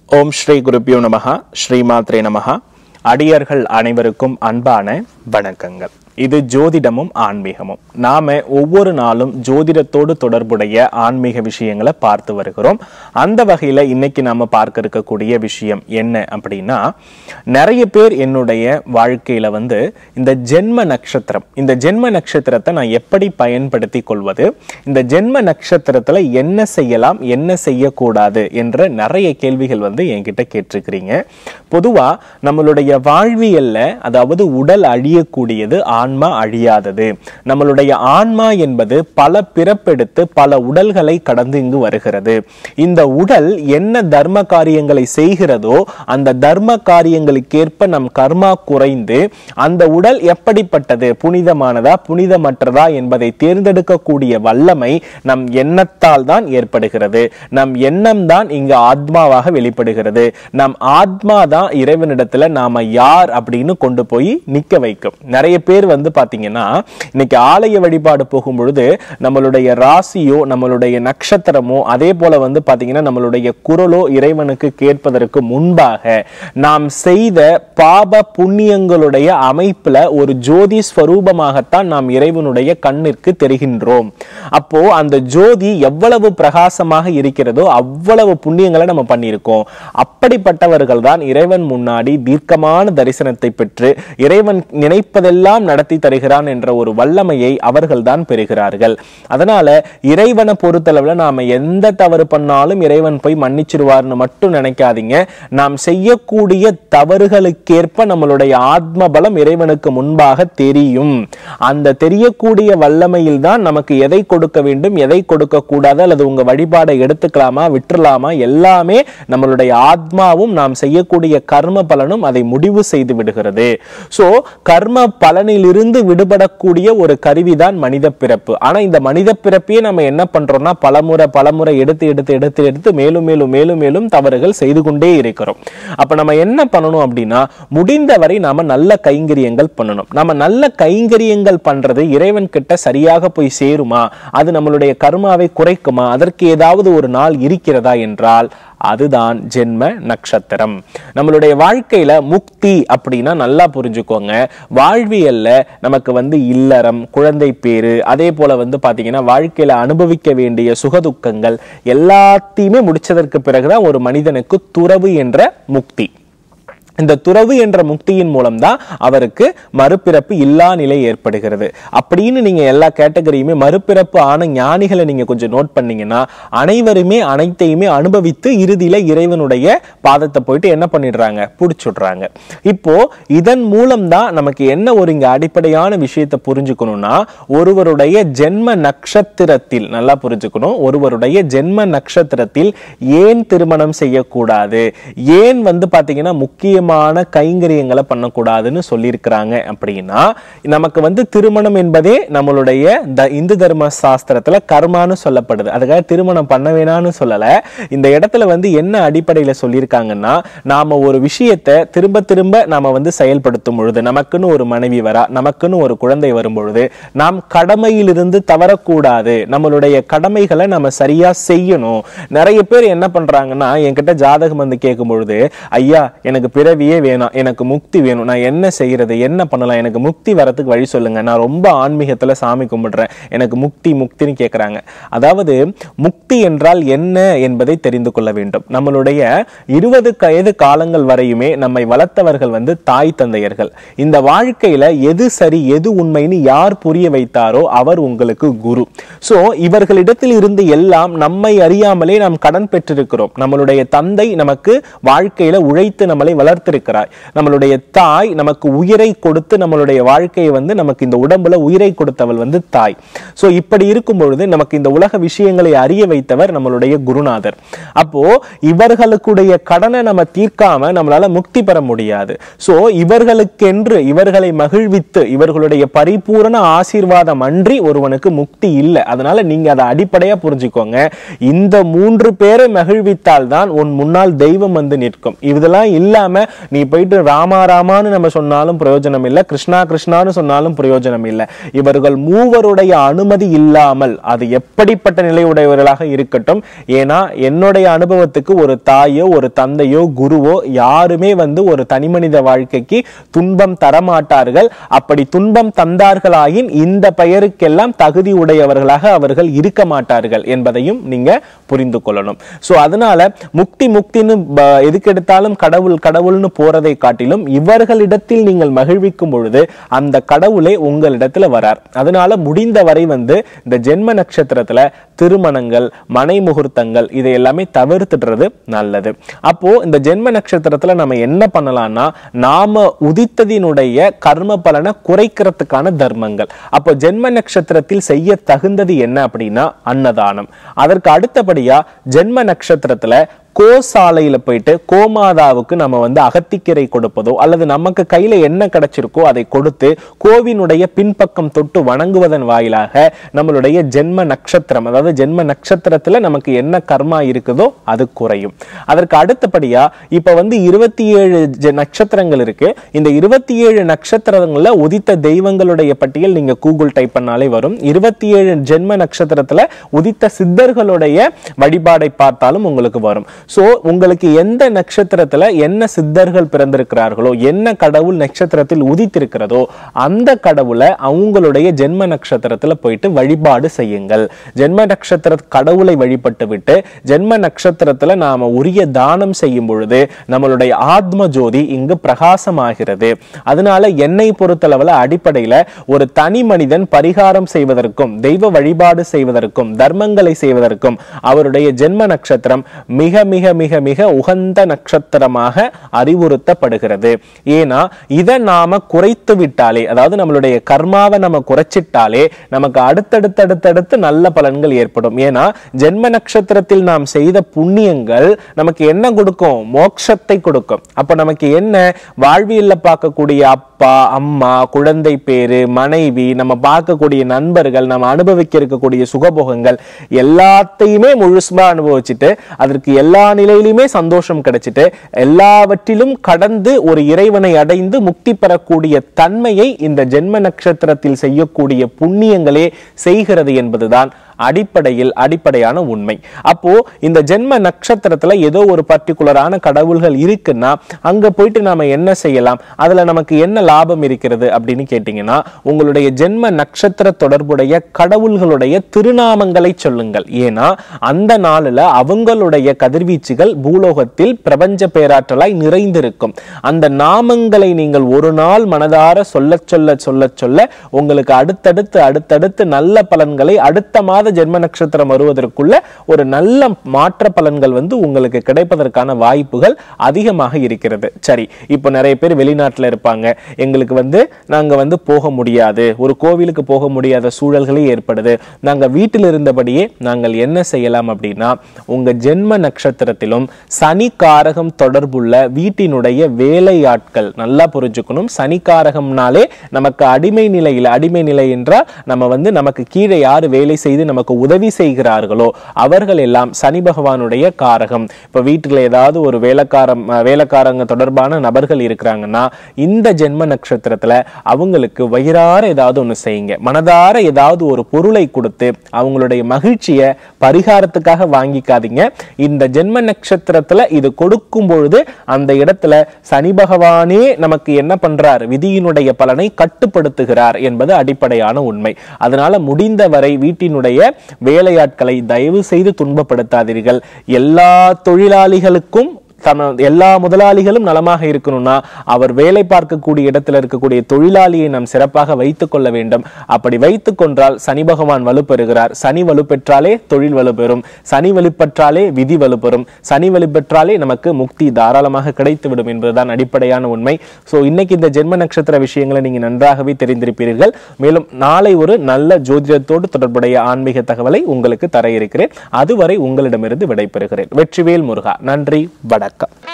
ஓம் ஸ்ரீ குருப்பியோ நமஹா ஸ்ரீமாத்ரே நமஹா அடியர்கள் அனைவருக்கும் அன்பான வணக்கங்கள் இது ஜோதிடமும் ஆன்மீகமும் நாம ஒவ்வொரு நாளும் ஜோதிடத்தோடு தொடர்புடைய ஆன்மீக விஷயங்களை பார்த்து வருகிறோம் அந்த வகையில இன்னைக்கு நாம பார்க்க இருக்கக்கூடிய விஷயம் என்ன அப்படின்னா நிறைய பேர் என்னுடைய வாழ்க்கையில வந்து இந்த ஜென்ம நட்சத்திரம் இந்த ஜென்ம நட்சத்திரத்தை நான் எப்படி பயன்படுத்தி கொள்வது இந்த ஜென்ம நட்சத்திரத்துல என்ன செய்யலாம் என்ன செய்யக்கூடாது என்ற நிறைய கேள்விகள் வந்து என்கிட்ட கேட்டிருக்கிறீங்க பொதுவா நம்மளுடைய வாழ்வியல்ல அதாவது உடல் அழியக்கூடியது ஆன்மா அழியாதது நம்மளுடைய ஆன்மா என்பது பல பிறப்பெடுத்து பல உடல்களை கடந்து இங்கு வருகிறது இந்த உடல் என்ன தர்ம காரியங்களை செய்கிறதோ அந்த தர்ம காரியங்களுக்கேற்ப நம் கர்மா குறைந்து அந்த உடல் எப்படிப்பட்டது புனிதமானதா புனிதமற்றதா என்பதை தேர்ந்தெடுக்கக்கூடிய வல்லமை நம் எண்ணத்தால் தான் ஏற்படுகிறது நம் எண்ணம் தான் இங்கு ஆத்மாவாக வெளிப்படுகிறது நம் ஆத்மா தான் இறைவனிடத்துல நாம யார் அப்படின்னு கொண்டு போய் நிக்க வைக்கும் நிறைய பேர் வந்து பாத்தீங்கன்னா இன்னைக்கு ஆலய வழிபாடு போகும் பொழுது நம்மளுடைய ராசியோ நம்மளுடைய நட்சத்திரமோ அதே போல வந்து பாத்தீங்கன்னா நம்மளுடைய குரலோ இறைவனுக்கு கேட்பதற்கு முன்பாக நாம் செய்த பாப புண்ணியங்களுடைய அமைப்புல ஒரு ஜோதி ஸ்வரூபமாகத்தான் நாம் இறைவனுடைய கண்ணிற்கு தெரிகின்றோம் அப்போ அந்த ஜோதி எவ்வளவு பிரகாசமாக இருக்கிறதோ அவ்வளவு புண்ணியங்களை நம்ம பண்ணியிருக்கோம் அப்படிப்பட்டவர்கள் தான் இறைவன் முன்னாடி தீர்க்கமான தரிசனத்தை பெற்று இறைவன் நினைப்பதெல்லாம் நடத்தி தருகிறான் என்ற ஒரு வல்லமையை அவர்கள் தான் பெறுகிறார்கள் அதனால இறைவனை பொறுத்தளவுல நாம எந்த தவறு பண்ணாலும் இறைவன் போய் மன்னிச்சிருவார்னு மட்டும் நினைக்காதீங்க நாம் செய்யக்கூடிய தவறுகளுக்கேற்ப நம்மளுடைய ஆத்ம பலம் இறைவனுக்கு முன்பாக தெரியும் அந்த தெரியக்கூடிய வல்லமையில் தான் நமக்கு எதை கொடுக்க வேண்டும் எதை கொடுக்க கூடாது அல்லது உங்க வழிபாடை எடுத்துக்கலாமா விட்டுறலாமா எல்லாமே நம்மளுடைய ஆத்மாவும் நாம் செய்யக்கூடிய கர்ம பலனும் அதை முடிவு செய்து விடுகிறது சோ கர்ம பலனிலிருந்து விடுபடக்கூடிய ஒரு கருவிதான் மனித பிறப்பு ஆனா இந்த மனித பிறப்பையே நம்ம என்ன பண்றோம்னா பலமுறை பலமுறை எடுத்து எடுத்து எடுத்து எடுத்து மேலும் மேலும் மேலும் மேலும் தவறுகள் செய்து கொண்டே இருக்கிறோம் அப்ப நம்ம என்ன பண்ணணும் அப்படின்னா முடிந்தவரை நாம நல்ல கைங்கரியங்கள் பண்ணணும் நம்ம நல்ல கைங்கரியங்கள் பண்றது இறைவன் கிட்ட சரியாக போய் சேருமா அது நம்மளுடைய கர்மாவை குறைக்குமா அதற்கு ஏதாவது ஒரு நாள் இருக்கிறதா என்றால் அதுதான் ஜென்ம நட்சத்திரம் நம்மளுடைய வாழ்க்கையில முக்தி அப்படின்னா நல்லா புரிஞ்சுக்கோங்க வாழ்வியல்ல நமக்கு வந்து இல்லறம் குழந்தை பேரு அதே போல வந்து பாத்தீங்கன்னா வாழ்க்கையில அனுபவிக்க வேண்டிய சுகதுக்கங்கள் எல்லாத்தையுமே முடிச்சதற்கு பிறகுதான் ஒரு மனிதனுக்கு துறவு என்ற முக்தி இந்த துறவு என்ற முக்தியின் மூலம்தான் அவருக்கு மறுபிறப்பு இல்லா நிலை ஏற்படுகிறது அப்படின்னு நீங்க எல்லா கேட்டகரியுமே மறுபிறப்பு ஆன ஞானிகளை நீங்க கொஞ்சம் நோட் பண்ணீங்கன்னா அனைவருமே அனைத்தையுமே அனுபவித்து இறுதியில இறைவனுடைய பாதத்தை போயிட்டு என்ன பண்ணிடுறாங்க புடிச்சுடுறாங்க இப்போ இதன் மூலம்தான் நமக்கு என்ன ஒரு இங்க அடிப்படையான விஷயத்தை புரிஞ்சுக்கணும்னா ஒருவருடைய ஜென்ம நட்சத்திரத்தில் நல்லா புரிஞ்சுக்கணும் ஒருவருடைய ஜென்ம நட்சத்திரத்தில் ஏன் திருமணம் செய்யக்கூடாது ஏன் வந்து பாத்தீங்கன்னா முக்கியமான கைங்கரியங்களை பண்ணக்கூடாதுன்னு சொல்லியிருக்கிறாங்க அப்படின்னா நமக்கு வந்து திருமணம் என்பதே நம்மளுடைய த- இந்து தர்ம சாஸ்திரத்துல கர்மான்னு சொல்லப்படுது அதுக்காக திருமணம் பண்ண வேணாம்னு சொல்லல இந்த இடத்துல வந்து என்ன அடிப்படையில சொல்லியிருக்காங்கன்னா நாம ஒரு விஷயத்தை திரும்ப திரும்ப நாம வந்து செயல்படுத்தும் பொழுது நமக்குன்னு ஒரு மனைவி வரா நமக்குன்னு ஒரு குழந்தை வரும் பொழுது நாம் கடமையிலிருந்து தவறக்கூடாது நம்மளுடைய கடமைகளை நம்ம சரியா செய்யணும் நிறைய பேர் என்ன பண்றாங்கன்னா என்கிட்ட ஜாதகம் வந்து கேட்கும் பொழுது ஐயா எனக்கு பிறவியே வேணாம் எனக்கு முக்தி வேணும் நான் என்ன செய்யறது என்ன பண்ணலாம் எனக்கு முக்தி வரதுக்கு வழி சொல்லுங்க நான் ரொம்ப ஆன்மீகத்துல சாமி கும்பிடுறேன் எனக்கு முக்தி முக்தின்னு கேட்கறாங்க அதாவது முக்தி என்றால் என்ன என்பதை தெரிந்து கொள்ள வேண்டும் நம்மளுடைய இருபது வயது காலங்கள் வரையுமே நம்மை வளர்த்தவர்கள் வந்து தாய் தந்தையர்கள் இந்த வாழ்க்கையில எது சரி எது உண்மைன்னு யார் புரிய வைத்தாரோ அவர் உங்களுக்கு குரு சோ இவர்களிடத்தில் இருந்து எல்லாம் நம்மை அறியாமலே நாம் கடன் பெற்றிருக்கிறோம் நம்மளுடைய தந்தை நமக்கு வாழ்க்கையில உழைத்து நம்மளை வளர்த்திருக்கிறார் நம்மளுடைய தாய் நமக்கு உயிரை கொடுத்து நம்மளுடைய வாழ்க்கையை வந்து நமக்கு இந்த உடம்புல உயிரை கொடுத்தவள் வந்து தாய் சோ இப்படி இருக்கும் பொழுது நமக்கு இந்த உலக விஷயங்களை அறிய வைத்தவர் நம்மளுடைய குருநாதர் அப்போ இவர்களுக்குடைய கடனை நம்ம தீர்க்காம நம்மளால முக்தி பெற முடியாது சோ இவர்களுக்கென்று இவர்களை மகிழ்வித்து இவர்களுடைய பரிபூரண ஆசீர்வாதம் அன்றி ஒருவனுக்கு முக்தி இல்லை அதனால நீங்க அதை அடிப்படையா புரிஞ்சுக்கோங்க இந்த மூன்று பேரை மகிழ்வித்தால் தான் உன் முன்னால் தெய்வம் வந்து நிற்கும் இதெல்லாம் இல்லாம நீ போயிட்டு ராமா ராமான்னு நம்ம சொன்னாலும் பிரயோஜனம் இல்லை கிருஷ்ணா கிருஷ்ணான்னு சொன்னாலும் பிரயோஜனம் இல்லை இவர்கள் மூவருடைய அனுமதி இல்லாமல் அது எப்படிப்பட்ட நிலை உடையவர்களாக இருக்கட்டும் ஏன்னா என்னுடைய அனுபவத்துக்கு ஒரு தாயோ ஒரு தந்தையோ குருவோ யாருமே வந்து ஒரு தனிமனித வாழ்க்கைக்கு துன்பம் தரமாட்டார்கள் அப்படி துன்பம் தந்தார்களாயின் இந்த பெயருக்கெல்லாம் தகுதி உடையவர்களாக அவர்கள் இருக்க மாட்டார்கள் என்பதையும் நீங்க புரிந்து கொள்ளணும் சோ அதனால முக்தி முக்தின்னு ப- எதுக்கு எடுத்தாலும் கடவுள் கடவுள்னு போறதை காட்டிலும் இவர்களிடத்தில் நீங்கள் மகிழ்விக்கும் பொழுது அந்த கடவுளே உங்களிடத்துல வரார் அதனால முடிந்த வரை வந்து இந்த ஜென்ம நட்சத்திரத்துல திருமணங்கள் மனை முகூர்த்தங்கள் இதை எல்லாமே தவிர்த்துடுறது நல்லது அப்போ இந்த ஜென்ம நட்சத்திரத்துல நம்ம என்ன பண்ணலாம்னா நாம உதித்ததினுடைய கர்ம பலனை குறைக்கிறதுக்கான தர்மங்கள் அப்போ ஜென்ம நட்சத்திரத்தில் செய்ய தகுந்தது என்ன அப்படின்னா அன்னதானம் அதற்கு அடுத்தபடியா ஜென்ம நட்சத்திரத்துல கோசாலையில போயிட்டு கோமாதாவுக்கு நம்ம வந்து அகத்திக்கீரை கொடுப்பதோ அல்லது நமக்கு கையில என்ன கிடைச்சிருக்கோ அதை கொடுத்து கோவினுடைய பின்பக்கம் தொட்டு வணங்குவதன் வாயிலாக நம்மளுடைய ஜென்ம நட்சத்திரம் அதாவது ஜென்ம நட்சத்திரத்துல நமக்கு என்ன கர்மா இருக்குதோ அது குறையும் அதற்கு அடுத்தபடியா இப்ப வந்து இருபத்தி ஏழு நட்சத்திரங்கள் இருக்கு இந்த இருபத்தி ஏழு நட்சத்திரங்கள்ல உதித்த தெய்வங்களுடைய பட்டியல் நீங்க கூகுள் டைப் பண்ணாலே வரும் இருபத்தி ஏழு ஜென்ம நட்சத்திரத்துல உதித்த சித்தர்களுடைய வழிபாடை பார்த்தாலும் உங்களுக்கு வரும் சோ உங்களுக்கு எந்த நட்சத்திரத்துல என்ன சித்தர்கள் பிறந்திருக்கிறார்களோ என்ன கடவுள் நட்சத்திரத்தில் உதித்திருக்கிறதோ அந்த கடவுளை அவங்களுடைய ஜென்ம நட்சத்திரத்துல போயிட்டு வழிபாடு செய்யுங்கள் ஜென்ம நட்சத்திர கடவுளை வழிபட்டு விட்டு ஜென்ம நட்சத்திரத்துல நாம உரிய தானம் செய்யும் பொழுது நம்மளுடைய ஆத்ம ஜோதி இங்கு பிரகாசமாகிறது அதனால என்னை பொறுத்தளவுல அடிப்படையில ஒரு தனி மனிதன் பரிகாரம் செய்வதற்கும் தெய்வ வழிபாடு செய்வதற்கும் தர்மங்களை செய்வதற்கும் அவருடைய ஜென்ம நட்சத்திரம் மிக மிக மிக மிக உகந்த நட்சத்திரமாக அறிவுறுத்தப்படுகிறது ஏன்னா இதை நாம குறைத்து விட்டாலே அதாவது நம்மளுடைய கர்மாவை நம்ம குறைச்சிட்டாலே நமக்கு அடுத்தடுத்து அடுத்தடுத்து நல்ல பலன்கள் ஏற்படும் ஏன்னா ஜென்ம நட்சத்திரத்தில் நாம் செய்த புண்ணியங்கள் நமக்கு என்ன கொடுக்கும் மோட்சத்தை கொடுக்கும் அப்ப நமக்கு என்ன வாழ்வியல்ல பார்க்கக்கூடிய அப்பா அம்மா குழந்தை பேரு மனைவி நம்ம பார்க்கக்கூடிய நண்பர்கள் நம்ம அனுபவிக்க இருக்கக்கூடிய சுகபோகங்கள் எல்லாத்தையுமே முழுசுமா அனுபவிச்சுட்டு அதற்கு எல்லா நிலையிலுமே சந்தோஷம் கிடைச்சிட்டு எல்லாவற்றிலும் கடந்து ஒரு இறைவனை அடைந்து முக்தி பெறக்கூடிய தன்மையை இந்த ஜென்ம நட்சத்திரத்தில் செய்யக்கூடிய புண்ணியங்களே செய்கிறது என்பதுதான் அடிப்படையில் அடிப்படையான உண்மை அப்போ இந்த ஜென்ம நட்சத்திரத்துல ஏதோ ஒரு பர்டிகுலரான கடவுள்கள் இருக்குன்னா அங்க போயிட்டு நாம என்ன செய்யலாம் அதுல நமக்கு என்ன லாபம் இருக்கிறது அப்படின்னு கேட்டீங்கன்னா உங்களுடைய ஜென்ம நட்சத்திர தொடர்புடைய கடவுள்களுடைய திருநாமங்களை சொல்லுங்கள் ஏன்னா அந்த நாளில் அவங்களுடைய கதிர்வீச்சுகள் பூலோகத்தில் பிரபஞ்ச பேராற்றலாய் நிறைந்திருக்கும் அந்த நாமங்களை நீங்கள் ஒரு நாள் மனதார சொல்ல சொல்ல சொல்ல சொல்ல உங்களுக்கு அடுத்தடுத்து அடுத்தடுத்து நல்ல பலன்களை அடுத்த மாத ஜென்ம நட்சத்திரம் வருவதற்குள்ள ஒரு நல்ல மாற்ற பலன்கள் வந்து உங்களுக்கு கிடைப்பதற்கான வாய்ப்புகள் அதிகமாக இருக்கிறது சரி இப்போ நிறைய பேர் வெளிநாட்டுல இருப்பாங்க எங்களுக்கு வந்து நாங்க வந்து போக முடியாது ஒரு கோவிலுக்கு போக முடியாத சூழல்களே ஏற்படுது நாங்க வீட்டில் இருந்தபடியே நாங்கள் என்ன செய்யலாம் அப்படின்னா உங்க ஜென்ம நட்சத்திரத்திலும் சனி காரகம் தொடர்புள்ள வீட்டினுடைய வேலையாட்கள் நல்லா புரிஞ்சுக்கணும் சனி காரகம்னாலே நமக்கு அடிமை நிலையில் அடிமை நிலை என்றால் நம்ம வந்து நமக்கு கீழே யார் வேலை செய்து நமக்கு உதவி செய்கிறார்களோ அவர்கள் எல்லாம் சனி பகவானுடைய காரகம் இப்ப வீட்டுல ஏதாவது ஒரு வேலைக்காரம் அஹ், வேலைக்காரங்க தொடர்பான நபர்கள் இருக்கிறாங்கன்னா இந்த ஜென்ம நட்சத்திரத்துல அவங்களுக்கு வயிறார ஏதாவது ஒண்ணு செய்யுங்க மனதார ஏதாவது ஒரு பொருளை கொடுத்து அவங்களுடைய மகிழ்ச்சியை பரிகாரத்துக்காக வாங்கிக்காதீங்க இந்த ஜென்ம நட்சத்திரத்துல இது கொடுக்கும் பொழுது அந்த இடத்துல சனி பகவானே நமக்கு என்ன பண்றார் விதியினுடைய பலனை கட்டுப்படுத்துகிறார் என்பது அடிப்படையான உண்மை அதனால முடிந்தவரை வீட்டினுடைய வேலையாட்களை தயவு செய்து துன்பப்படுத்தாதீர்கள் எல்லா தொழிலாளிகளுக்கும் தன எல்லா முதலாளிகளும் நலமாக இருக்கணும்னா அவர் வேலை பார்க்கக்கூடிய இடத்துல இருக்கக்கூடிய தொழிலாளியை நாம் சிறப்பாக வைத்துக் கொள்ள வேண்டும் அப்படி வைத்துக் கொண்டால் சனி பகவான் வலுப்பெறுகிறார் சனி வலுப்பெற்றாலே தொழில் வலுப்பெறும் சனி வலுப்பெற்றாலே விதி வலுப்பெறும் சனி வலுப்பெற்றாலே நமக்கு முக்தி தாராளமாக கிடைத்துவிடும் என்பதுதான் அடிப்படையான உண்மை சோ இன்னைக்கு இந்த ஜென்ம நட்சத்திர விஷயங்களை நீங்க நன்றாகவே தெரிந்திருப்பீர்கள் மேலும் நாளை ஒரு நல்ல ஜோதிடத்தோடு தொடர்புடைய ஆன்மீக தகவலை உங்களுக்கு தர இருக்கிறேன் அதுவரை உங்களிடமிருந்து விடைபெறுகிறேன் வெற்றிவேல் முருகா நன்றி வணக்கம்